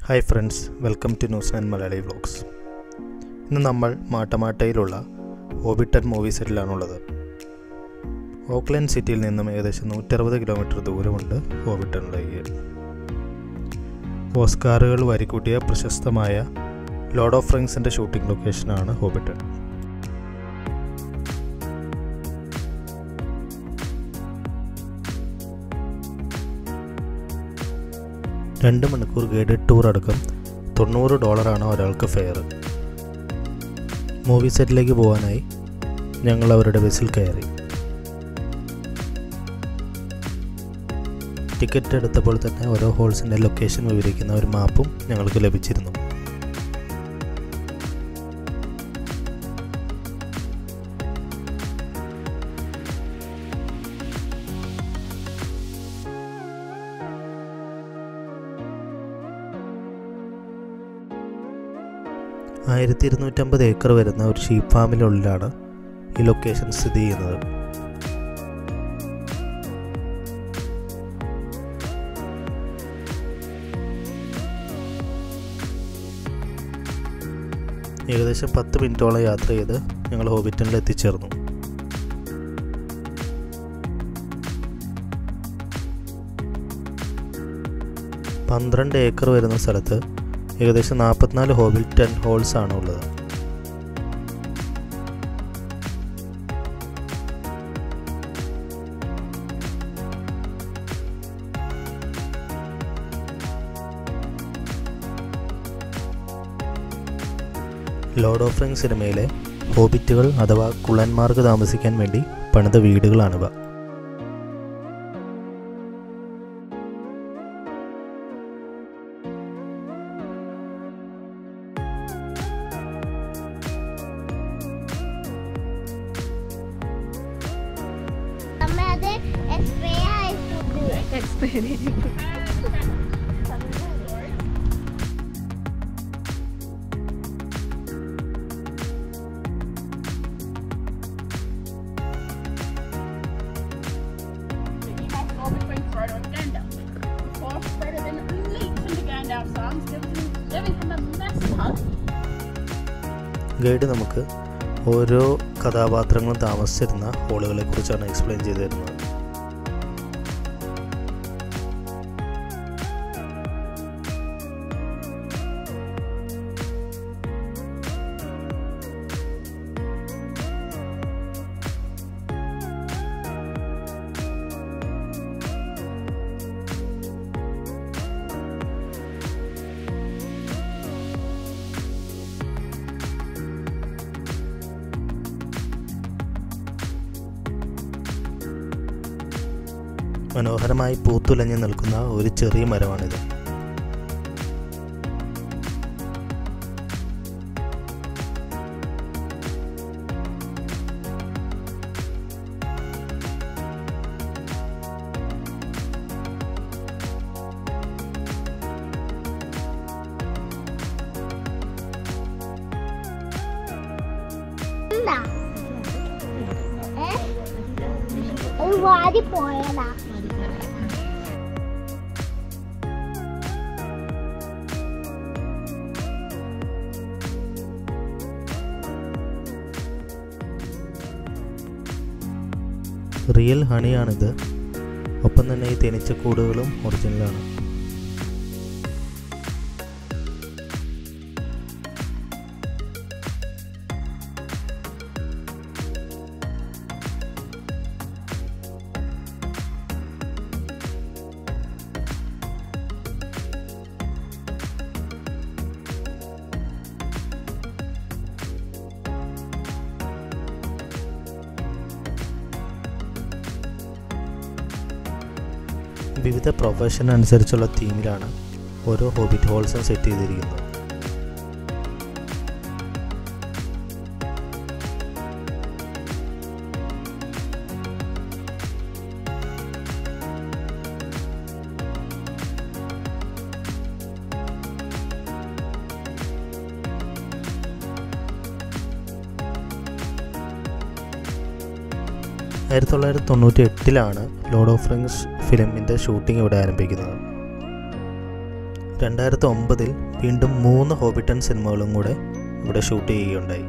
Hi friends welcome to news and Malayali vlogs ഇന്ന് നമ്മൾ മാട്ടമാട്ടയിലുള്ള ഹോബിട്ടൻ movie സെറ്റിലാണുള്ളത് Auckland സിറ്റിയിൽ നിന്നും ഏകദേശം നൂറ്ററുപത് കിലോമീറ്റർ ദൂരമുണ്ട് ഹോബിട്ടണിലേക്ക് ഓസ്കാറുകൾ വരിക്കൂട്ടിയ പ്രശസ്തമായ ലോർഡ് ഓഫ് റിങ്സിൻ്റെ ഷൂട്ടിംഗ് ലൊക്കേഷനാണ് ഹോബിട്ടൺ രണ്ട് മണിക്കൂർ ഗൈഡഡ് ടൂർ അടക്കം തൊണ്ണൂറ് ഡോളറാണ് ഒരാൾക്ക് ഫെയർ മൂവി സെറ്റിലേക്ക് പോകാനായി ഞങ്ങൾ അവരുടെ ബസ്സിൽ കയറി ടിക്കറ്റ് എടുത്തപ്പോൾ തന്നെ ഓരോ ഹോൾസിൻ്റെ ലൊക്കേഷൻ വിവരിക്കുന്ന ഒരു മാപ്പും ഞങ്ങൾക്ക് ലഭിച്ചിരുന്നു ആയിരത്തി ഇരുന്നൂറ്റമ്പത് ഏക്കർ വരുന്ന ഒരു ഷീപ്പ് ഫാമിനുള്ളിലാണ് ഈ ലൊക്കേഷൻ സ്ഥിതി ചെയ്യുന്നത് ഏകദേശം പത്ത് മിനിറ്റോളം യാത്ര ചെയ്ത് ഞങ്ങൾ ഹോബിറ്റണിൽ എത്തിച്ചേർന്നു പന്ത്രണ്ട് ഏക്കർ വരുന്ന സ്ഥലത്ത് ഏകദേശം നാൽപ്പത്തിനാല് ഹോബിറ്റൺ ഹോൾസ് ആണ് ഉള്ളത് ലോർഡ് ഓഫ് റിംഗ് സിനിമയിലെ ഹോബിറ്റുകൾ അഥവാ കുളന്മാർക്ക് താമസിക്കാൻ വേണ്ടി പണിത വീടുകളാണിവ അമ്മ അത് എക്സ്പയർ ആയി food You have to go between Frodo and Gandalf. Before Frodo then leaps into Gandalf's arms, giving, giving him a massive hug. Guide നമുക്ക് ഓരോ കഥാപാത്രങ്ങളും താമസിച്ചിരുന്ന ഹോളുകളെ കുറിച്ചാണ് എക്സ്പ്ലെയിൻ ചെയ്തു തരുന്നത് മനോഹരമായി പൂത്തുലഞ്ഞു നിൽക്കുന്ന ഒരു ചെറിയ മരമാണിത് എന്താ ഏ ഒരു വാരി പോയതാ റിയൽ ഹണിയാണിത് ഒപ്പം തന്നെ ഈ തേനീച്ചക്കൂടുകളും ഒറിജിനലാണ് വിവിധ പ്രൊഫഷൻ അനുസരിച്ചുള്ള തീമിലാണ് ഓരോ ഹോബിറ്റ് ഹോൾസും സെറ്റ് ചെയ്തിരിക്കുന്നത് ആയിരത്തി തൊള്ളായിരത്തി തൊണ്ണൂറ്റി എട്ടിലാണ് ലോർഡ് ഓഫ് റിങ്സ് ഫിലിമിൻ്റെ ഷൂട്ടിംഗ് ഇവിടെ ആരംഭിക്കുന്നത് രണ്ടായിരത്തി ഒമ്പതിൽ വീണ്ടും മൂന്ന് ഹോബിറ്റൺ സിനിമകളും കൂടെ ഇവിടെ ഷൂട്ട് ചെയ്യുകയുണ്ടായി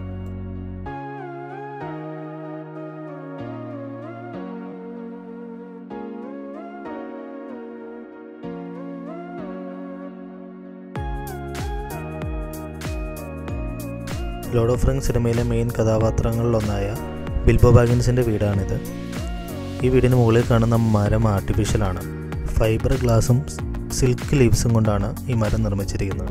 ലോർഡ് ഓഫ് റിംഗ് സിനിമയിലെ മെയിൻ കഥാപാത്രങ്ങളിലൊന്നായ ബിൽബോ ബാഗിൻസിൻ്റെ വീടാണിത് ഈ വീടിന് മുകളിൽ കാണുന്ന മരം ആർട്ടിഫിഷ്യലാണ് ഫൈബർ ഗ്ലാസും സിൽക്ക് ലീവ്സും കൊണ്ടാണ് ഈ മരം നിർമ്മിച്ചിരിക്കുന്നത്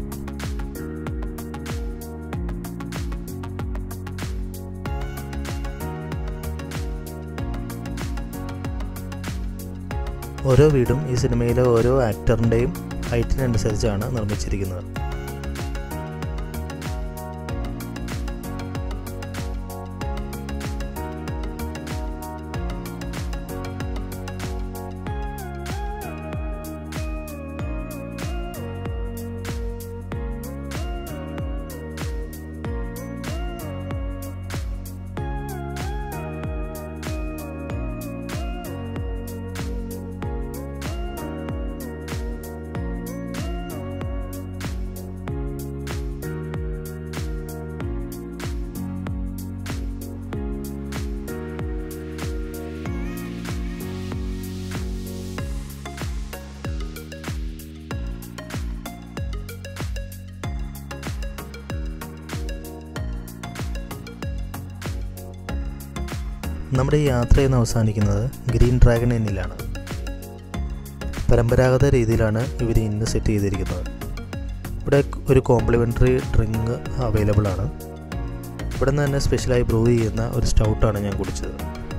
ഓരോ വീടും ഈ സിനിമയിലെ ഓരോ ആക്ടറിൻ്റെയും ഹൈറ്റിനനുസരിച്ചാണ് നിർമ്മിച്ചിരിക്കുന്നത് നമ്മുടെ ഈ യാത്ര ഇന്ന് അവസാനിക്കുന്നത് ഗ്രീൻ ഡ്രാഗൺ ഇന്നിലാണ് പരമ്പരാഗത രീതിയിലാണ് ഇവർ ഇന്ന് സെറ്റ് ചെയ്തിരിക്കുന്നത് ഇവിടെ ഒരു കോംപ്ലിമെൻ്ററി ഡ്രിങ്ക് അവൈലബിൾ ആണ് ഇവിടെ നിന്ന് തന്നെ സ്പെഷ്യലായി ബ്രൂ ചെയ്യുന്ന ഒരു സ്റ്റൗട്ടാണ് ഞാൻ കുടിച്ചത്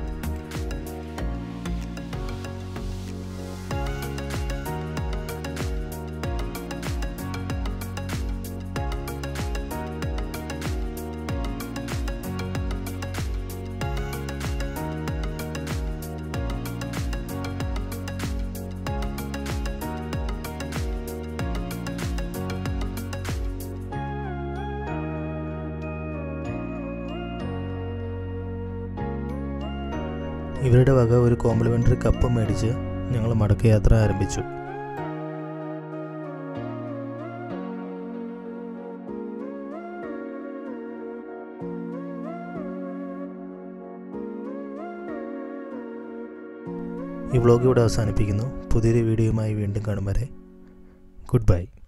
ഇവരുടെ വക ഒരു കോംപ്ലിമെൻ്ററി കപ്പ് മേടിച്ച് ഞങ്ങൾ മടക്കയാത്ര ആരംഭിച്ചു ഈ വ്ളോഗ് ഇവിടെ അവസാനിപ്പിക്കുന്നു പുതിയൊരു വീഡിയോയുമായി വീണ്ടും കാണും വരെ ഗുഡ് ബൈ